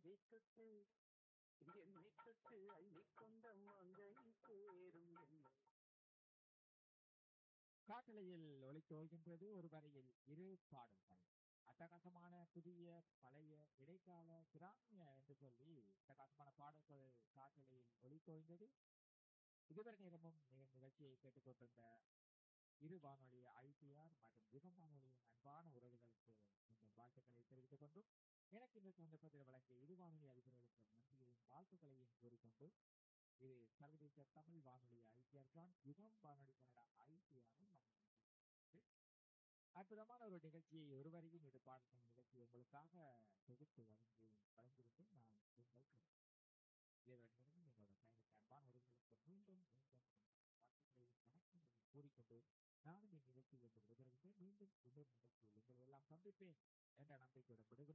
தொட்டு என்னை தொட்டு அள்ளிக்கொண்ட மங்கை சேரும் என்னை காட்டலையில் ஒளித்தோகின்றது ஒரு வரையில் இரு பாடல்கள் அட்டகாசமான புதிய பழைய இடைக்கால கிராமிய என்று சொல்லி அட்டகாசமான பாடல்கள் காட்டலையில் ஒளித்தோய்ந்தது இதுவரை நேரமும் நிக- நிகழ்ச்சியை கேட்டுக்கொண்டிருந்த இரு வானொலி ஐபிஆர் மற்றும் யுகம் வானொலியின் அன்பான உறவுகளுக்கு இந்த வாழ்த்துக்களை தெரிவித்துக் கொண்டும் எனக்கு இந்த சந்தர்ப்பத்தில் வழங்கிய இரு வானொலி அதிபர்களுக்கு நன்றியையும் வாழ்த்துக்களையும் கூறிக்கொண்டு இது சர்வதேச தமிழ் வானொலி ஐபிஆர் தான் யுகம் வானொலி கனடா ஐபிஆர் அற்புதமான ஒரு நிகழ்ச்சியை ஒருவரையும் இது பாடல் நிகழ்ச்சி உங்களுக்காக தொகுத்து வழங்கி வழங்கியிருக்கும் நான் உங்கள் கருத்து. இதனுடன் எங்களோட பயணித்த அன்பான உறவுகளுக்கு மீண்டும் மீண்டும் வாழ்த்துக்களையும் வணக்கங்களையும் கூறிக்கொண்டு நானும் என் நிகழ்ச்சியில் இருந்து விடுபடுகின்றேன் மீண்டும் இன்னொரு நிகழ்ச்சியில் உங்களை எல்லாம் சந்திப்பேன் என்ற நம்பிக்கையுடன் விடுகிறேன்